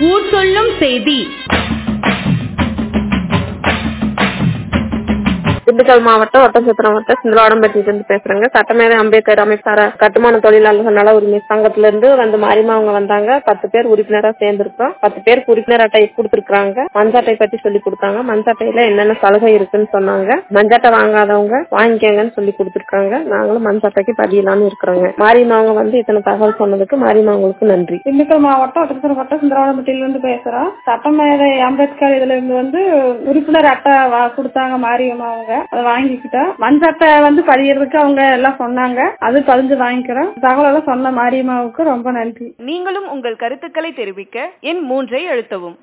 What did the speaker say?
ஊர் சொல்லும் செய்தி திண்டுக்கல் மாவட்டம் ஒட்டச்சத்திரம் மாவட்டம் சிந்தலாடம்பட்டியில இருந்து பேசுறேங்க சட்டமேதை அம்பேத்கர் அமைப்பார கட்டுமான தொழிலாளர்கள் நல உரிமை சங்கத்துல இருந்து வந்து மாரியம்மா அவங்க வந்தாங்க பத்து பேர் உறுப்பினரா சேர்ந்திருக்கோம் பத்து பேருக்கு உறுப்பினர் அட்டை கொடுத்திருக்காங்க மஞ்சாட்டை பத்தி சொல்லி கொடுத்தாங்க மஞ்சாட்டையில என்னென்ன சலுகை இருக்குன்னு சொன்னாங்க மஞ்சாட்டை வாங்காதவங்க வாங்கிக்கங்கன்னு சொல்லி கொடுத்திருக்காங்க நாங்களும் மஞ்சாட்டைக்கு பதியலாம்னு இருக்கிறோங்க மாரியம்மா அவங்க வந்து இத்தனை தகவல் சொன்னதுக்கு மாரியம்மா அவங்களுக்கு நன்றி திண்டுக்கல் மாவட்டம் ஒட்டச்சத்திரம் மாவட்டம் சிந்தராவளம்பட்டியில இருந்து பேசுறோம் சட்டமேதை அம்பேத்கர் இதுல இருந்து வந்து உறுப்பினர் அட்டை வா- கொடுத்தாங்க மாரியம்மா அவங்க அதை வாங்கிக்கிட்டோம் மஞ்சட்டை வந்து பதியறதுக்கு அவங்க எல்லாம் சொன்னாங்க அது பதிஞ்சு வாங்கிக்கிறோம் தகவல் எல்லாம் சொன்ன மாரியம்மாவுக்கு ரொம்ப நன்றி நீங்களும் உங்கள் கருத்துக்களை தெரிவிக்க எண் மூன்றை அழுத்தவும்